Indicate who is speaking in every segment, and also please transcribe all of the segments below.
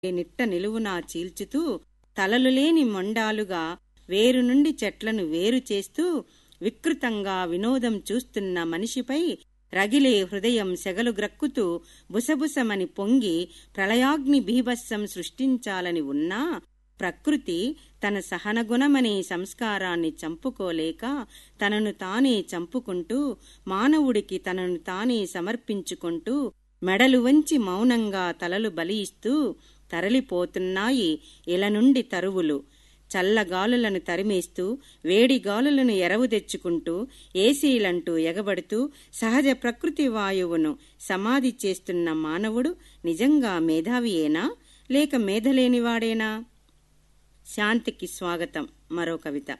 Speaker 1: నిట్ట నిలువునా చీల్చుతూ తలలు లేని మొండాలుగా వేరు నుండి చెట్లను వేరు చేస్తూ వికృతంగా వినోదం చూస్తున్న మనిషిపై రగిలే హృదయం సెగలు గ్రక్కుతూ బుసబుసమని పొంగి ప్రళయాగ్ని బీభత్సం సృష్టించాలని ఉన్నా ప్రకృతి తన సహనగుణమనే సంస్కారాన్ని చంపుకోలేక తనను తానే చంపుకుంటూ మానవుడికి తనను తానే సమర్పించుకుంటూ మెడలు వంచి మౌనంగా తలలు బలియిస్తూ తరలిపోతున్నాయి ఇల నుండి తరువులు చల్లగాలులను తరిమేస్తూ వేడి గాలులను ఎరవు తెచ్చుకుంటూ ఏసీలంటూ ఎగబడుతూ సహజ ప్రకృతి వాయువును సమాధి చేస్తున్న మానవుడు నిజంగా మేధావియేనా లేక మేధలేనివాడేనా శాంతికి స్వాగతం మరో కవిత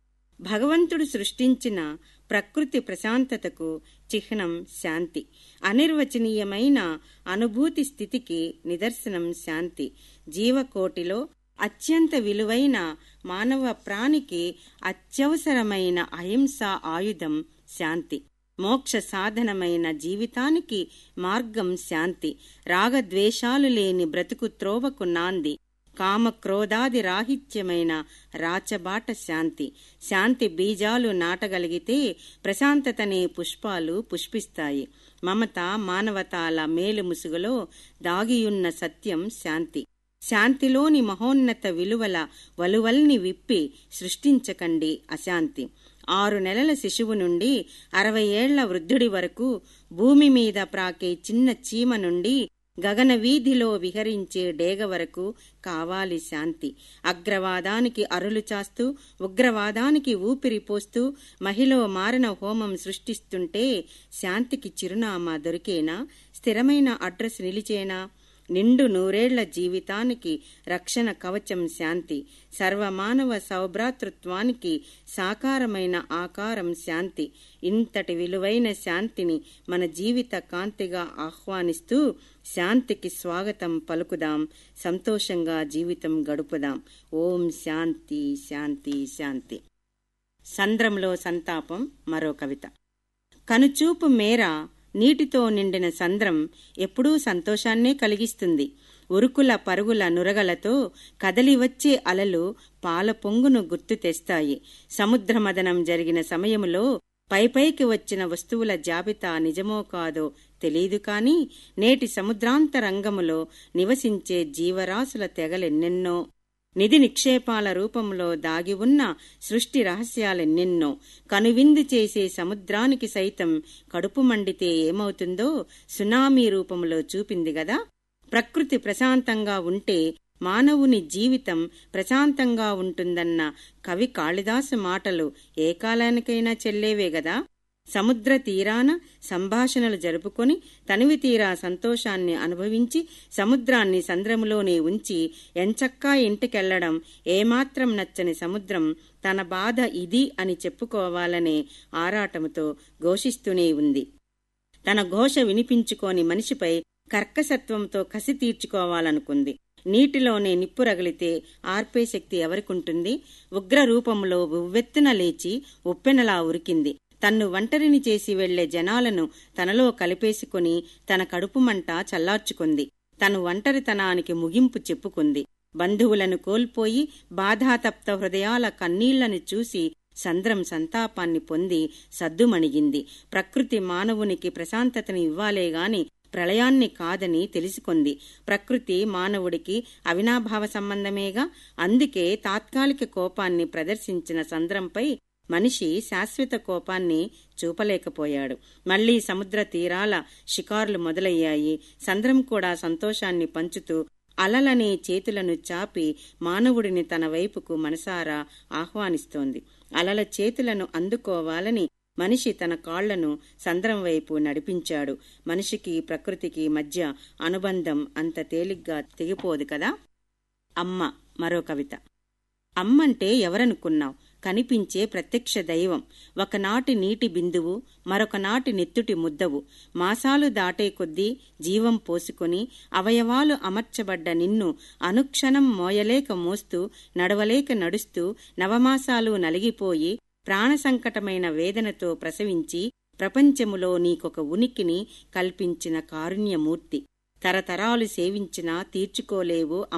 Speaker 1: భగవంతుడు సృష్టించిన ప్రకృతి ప్రశాంతతకు చిహ్నం శాంతి అనిర్వచనీయమైన అనుభూతి స్థితికి నిదర్శనం శాంతి జీవకోటిలో అత్యంత విలువైన మానవ ప్రాణికి అత్యవసరమైన అహింస ఆయుధం శాంతి మోక్ష సాధనమైన జీవితానికి మార్గం శాంతి రాగద్వేషాలు లేని బ్రతుకు త్రోవకు నాంది కామక్రోధాది రాహిత్యమైన రాచబాట శాంతి శాంతి బీజాలు నాటగలిగితే ప్రశాంతతనే పుష్పాలు పుష్పిస్తాయి మమత మానవతాల మేలు ముసుగులో దాగియున్న సత్యం శాంతి శాంతిలోని మహోన్నత విలువల వలువల్ని విప్పి సృష్టించకండి అశాంతి ఆరు నెలల శిశువు నుండి అరవై ఏళ్ల వృద్ధుడి వరకు భూమి మీద ప్రాకే చిన్న చీమ నుండి గగన వీధిలో విహరించే డేగ వరకు కావాలి శాంతి అగ్రవాదానికి అరులు చాస్తూ ఉగ్రవాదానికి ఊపిరి పోస్తూ మహిళ మారణ హోమం సృష్టిస్తుంటే శాంతికి చిరునామా దొరికేనా స్థిరమైన అడ్రస్ నిలిచేనా నిండు నూరేళ్ల జీవితానికి రక్షణ కవచం శాంతి సర్వమానవ సౌభ్రాతృత్వానికి సాకారమైన ఆకారం శాంతి ఇంతటి విలువైన శాంతిని మన జీవిత కాంతిగా ఆహ్వానిస్తూ శాంతికి స్వాగతం పలుకుదాం సంతోషంగా జీవితం గడుపుదాం ఓం శాంతి శాంతి శాంతి సంద్రంలో సంతాపం మరో కవిత కనుచూపు మేర నీటితో నిండిన సంద్రం ఎప్పుడూ సంతోషాన్నే కలిగిస్తుంది ఉరుకుల పరుగుల నురగలతో కదలివచ్చే అలలు పాల పొంగును గుర్తు తెస్తాయి సముద్రమదనం జరిగిన సమయములో పైపైకి వచ్చిన వస్తువుల జాబితా నిజమో కాదో తెలీదు కాని నేటి సముద్రాంతరంగములో నివసించే జీవరాశుల తెగలెన్నెన్నో నిధి నిక్షేపాల రూపంలో దాగి ఉన్న సృష్టి రహస్యాలెన్నెన్నో కనువిందు చేసే సముద్రానికి సైతం కడుపు మండితే ఏమవుతుందో సునామీ రూపంలో చూపింది గదా ప్రకృతి ప్రశాంతంగా ఉంటే మానవుని జీవితం ప్రశాంతంగా ఉంటుందన్న కవి కాళిదాసు మాటలు ఏ కాలానికైనా చెల్లేవే గదా సముద్ర తీరాన సంభాషణలు జరుపుకొని తనివి తీరా సంతోషాన్ని అనుభవించి సముద్రాన్ని సంద్రములోనే ఉంచి ఎంచక్కా ఇంటికెళ్లడం ఏమాత్రం నచ్చని సముద్రం తన బాధ ఇది అని చెప్పుకోవాలనే ఆరాటముతో ఘోషిస్తూనే ఉంది తన ఘోష వినిపించుకోని మనిషిపై కర్కశత్వంతో కసి తీర్చుకోవాలనుకుంది నీటిలోనే నిప్పు రగిలితే ఆర్పే శక్తి ఎవరికుంటుంది ఉగ్ర రూపంలో ఉవ్వెత్తున లేచి ఉప్పెనలా ఉరికింది తన్ను ఒంటరిని చేసి వెళ్లే జనాలను తనలో కలిపేసుకుని తన కడుపు మంట చల్లార్చుకుంది తను ఒంటరితనానికి ముగింపు చెప్పుకుంది బంధువులను కోల్పోయి బాధాతప్త హృదయాల కన్నీళ్లను చూసి సంద్రం సంతాపాన్ని పొంది సద్దుమణిగింది ప్రకృతి మానవునికి ప్రశాంతతని ఇవ్వాలే గాని ప్రళయాన్ని కాదని తెలుసుకుంది ప్రకృతి మానవుడికి అవినాభావ సంబంధమేగా అందుకే తాత్కాలిక కోపాన్ని ప్రదర్శించిన సంద్రంపై మనిషి శాశ్వత కోపాన్ని చూపలేకపోయాడు మళ్లీ సముద్ర తీరాల షికారులు మొదలయ్యాయి సంద్రం కూడా సంతోషాన్ని పంచుతూ అలలనే చేతులను చాపి మానవుడిని తన వైపుకు మనసారా ఆహ్వానిస్తోంది అలల చేతులను అందుకోవాలని మనిషి తన కాళ్లను సంద్రం వైపు నడిపించాడు మనిషికి ప్రకృతికి మధ్య అనుబంధం అంత తేలిగ్గా తెగిపోదు కదా అమ్మ మరో కవిత అమ్మంటే ఎవరనుకున్నావు కనిపించే ప్రత్యక్ష దైవం ఒకనాటి నీటి బిందువు మరొకనాటి నెత్తుటి ముద్దవు మాసాలు దాటే కొద్దీ జీవం పోసుకొని అవయవాలు అమర్చబడ్డ నిన్ను అనుక్షణం మోయలేక మోస్తూ నడవలేక నడుస్తూ నవమాసాలు నలిగిపోయి ప్రాణసంకటమైన వేదనతో ప్రసవించి ప్రపంచములో నీకొక ఉనికిని కల్పించిన కారుణ్యమూర్తి తరతరాలు సేవించినా తీర్చుకోలేవు